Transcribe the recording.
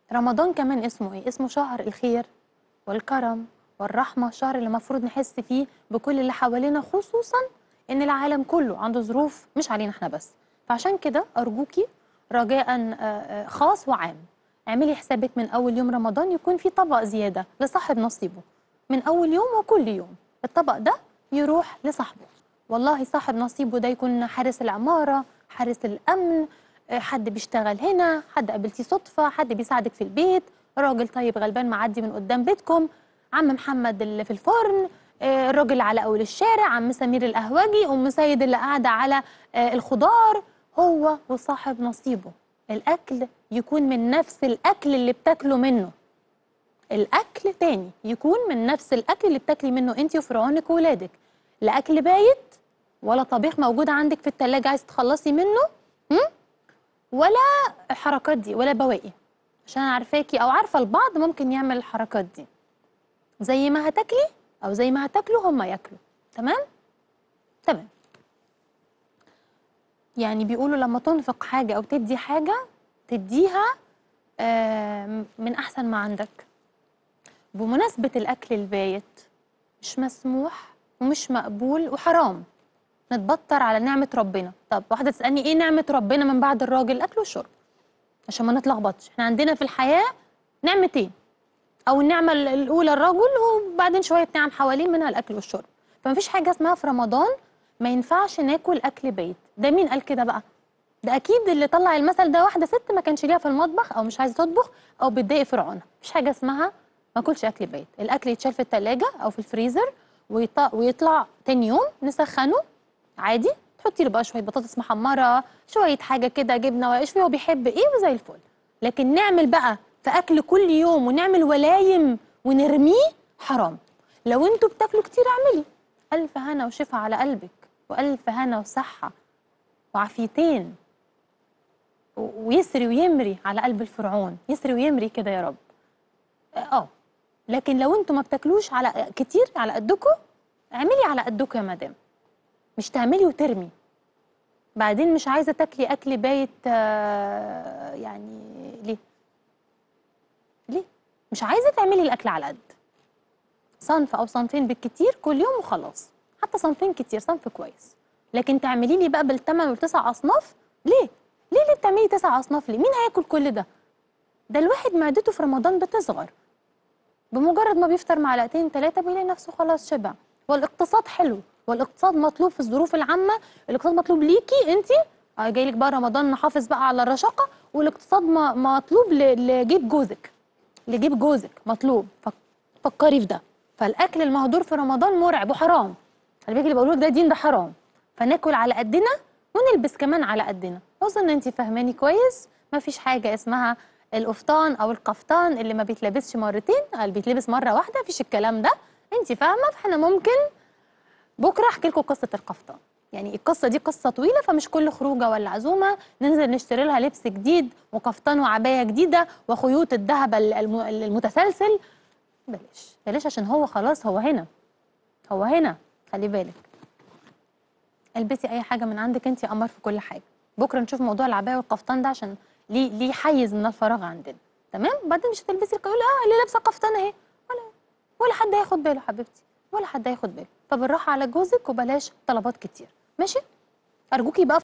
رمضان كمان اسمه ايه اسمه شهر الخير والكرم والرحمه الشهر اللي المفروض نحس فيه بكل اللي حوالينا خصوصا ان العالم كله عنده ظروف مش علينا احنا بس فعشان كده ارجوكي رجاء آه، آه، خاص وعام اعملي حسابك من اول يوم رمضان يكون في طبق زياده لصاحب نصيبه من اول يوم وكل يوم الطبق ده يروح لصاحبه والله صاحب نصيبه ده يكون حارس العماره حارس الامن آه، حد بيشتغل هنا حد قابلتيه صدفه حد بيساعدك في البيت راجل طيب غلبان معدي من قدام بيتكم عم محمد اللي في الفرن آه، الراجل اللي على اول الشارع عم سمير القهوجي ام سيد اللي قاعده على آه، الخضار هو وصاحب نصيبه الاكل يكون من نفس الاكل اللي بتاكله منه الاكل تاني يكون من نفس الاكل اللي بتاكلي منه انت وفرعونك وولادك لا اكل بايت ولا طبيخ موجود عندك في التلاجة عايز تخلصي منه هم؟ ولا الحركات دي ولا بواقي عشان أنا عارفاكي او عارفه البعض ممكن يعمل الحركات دي زي ما هتاكلي او زي ما هتاكلوا هم ياكلوا تمام تمام يعني بيقولوا لما تنفق حاجه او تدي حاجه تديها آم، من احسن ما عندك بمناسبه الاكل البايت مش مسموح ومش مقبول وحرام نتبطر على نعمه ربنا طب واحده تسالني ايه نعمه ربنا من بعد الراجل الاكل والشرب عشان ما نتلخبطش احنا عندنا في الحياه نعمتين او النعمه ال- الاولى الرجل وبعدين شويه نعم حواليه منها الاكل والشرب فمفيش حاجه اسمها في رمضان ما ينفعش ناكل اكل بيت ده مين قال كده بقى ده اكيد اللي طلع المثل ده واحده ست ما كانش ليها في المطبخ او مش عايزه تطبخ او بتضايق فرعونها مفيش حاجه اسمها ما اكلش اكل بيت الاكل يتشال في الثلاجه او في الفريزر ويط- ويطلع تاني يوم نسخنه عادي تحطي له بقى شويه بطاطس محمره شويه حاجه كده جبنه ولا شويه هو بيحب ايه وزي الفل لكن نعمل بقى في اكل كل يوم ونعمل ولايم ونرميه حرام لو انتوا بتاكلوا كتير اعملي الف هنا وشفا على قلبك والف هنا وصحه وعافيتين و- ويسري ويمري على قلب الفرعون يسري ويمري كده يا رب اه لكن لو انتوا ما بتاكلوش على كتير على قدكم اعملي على قدكم يا مدام مش تعملي وترمي بعدين مش عايزه تاكلي اكل بايت آه، يعني ليه ليه مش عايزه تعملي الاكل على قد صنف او صنفين بالكتير كل يوم وخلاص حتى صنفين كتير صنف كويس لكن تعملي لي بقى بالثمان والتسع اصناف ليه ليه ليه بتعملي تسع اصناف ليه مين هياكل كل ده ده الواحد معدته في رمضان بتصغر بمجرد ما بيفطر معلقتين ثلاثة بيلاقي نفسه خلاص شبع والاقتصاد حلو والاقتصاد مطلوب في الظروف العامة الاقتصاد مطلوب ليكي انت جاي لك بقى رمضان نحافظ بقى على الرشاقة والاقتصاد م- مطلوب ل- لجيب جوزك لجيب جوزك مطلوب فك- فكري في ده فالاكل المهدور في رمضان مرعب وحرام خلي بالك اللي بقوله لك ده دين ده حرام فناكل على قدنا ونلبس كمان على قدنا اظن انت فاهماني كويس ما فيش حاجه اسمها القفطان او القفطان اللي ما بيتلبسش مرتين اللي بيتلبس مره واحده مفيش الكلام ده انت فاهمه فاحنا ممكن بكره احكي لكم قصه القفطان يعني القصه دي قصه طويله فمش كل خروجه ولا عزومه ننزل نشتري لها لبس جديد وقفطان وعبايه جديده وخيوط الذهب ال- الم- المتسلسل بلاش بلاش عشان هو خلاص هو هنا هو هنا خلي بالك البسي اي حاجه من عندك انت يا قمر في كل حاجه بكره نشوف موضوع العبايه والقفطان ده عشان ليه ليه حيز من الفراغ عندنا تمام بعدين مش هتلبسي الق- يقول اه اللي لابسه قفطان اهي ولا ولا حد هياخد باله حبيبتي ولا حد هياخد باله فبالراحه على جوزك وبلاش طلبات كتير ماشي ارجوكي بقى